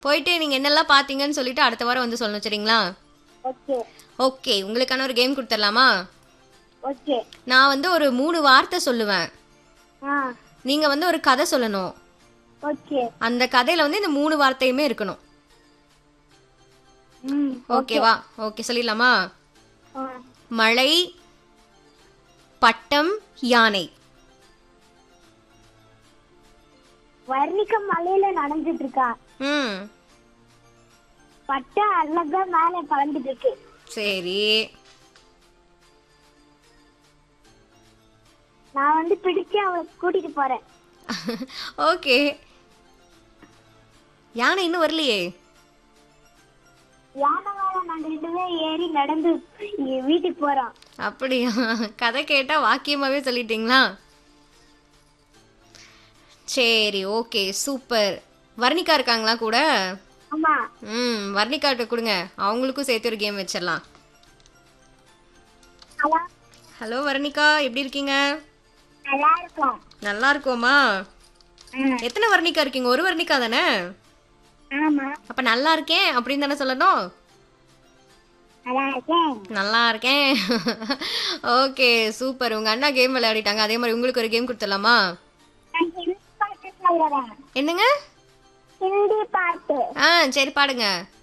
போயிட்டு நீங்க என்னெல்லாம் பாத்தீங்கன்னு சொல்லிட்டு அடுத்த வாரம் வந்து சொல்லணும் சரிங்களா ஓகே ஓகே உங்களுக்கான ஒரு கேம் கொடுத்துடலாமா ஓகே நான் வந்து ஒரு மூணு வார்த்தை சொல்லுவேன் ஆ நீங்க வந்து ஒரு கதை சொல்லணும் ஓகே அந்த கதையில வந்து இந்த மூணு வார்த்தையுமே இருக்கணும் ம் ஓகேவா ஓகே சொல்லிடலாமா ஆ மழை பட்டம் யானை வர்ணிக்க மலையில நனைஞ்சிட்டு இருக்கா ம் பட்டை அழகா மேல பறந்துட்டு இருக்கு சரி நான் வந்து பிடிச்சு அவளை கூட்டிட்டு போறேன் ஓகே யானை இன்னும் வரலையே யானை மேல நாங்க ரெண்டு பேரும் ஏறி நடந்து இங்க வீட்டுக்கு போறோம் அப்படியா கதை கேட்டா வாக்கியமாவே சொல்லிட்டீங்களா சரி ஓகே சூப்பர் வர்ணிகா இருக்காங்களா கூட ஆமா ம் வர்ணிகாட்ட கொடுங்க அவங்களுக்கும் சேர்த்து ஒரு கேம் வச்சிடலாம் நல்லா ஹலோ வர்ணிகா எப்படி இருக்கீங்க நல்லா இருக்கும் நல்லா இருக்கோமா ம், எத்தனை வர்ணிகா இருக்கீங்க ஒரு வர்ணிகா தானே ஆமா அப்ப நல்லா இருக்கேன் அப்படின்னு தானே சொல்லணும் நல்லா இருக்கேன் நல்லா இருக்கேன் ஓகே சூப்பர் உங்க அண்ணா கேம் விளையாடிட்டாங்க அதே மாதிரி உங்களுக்கு ஒரு கேம் கொடுத்துடலாமா நான் ஹிந்தி பாட்டு சொல்றேன் என்னங்க ஹிந்தி பாட்டு ஆ சரி பாடுங்க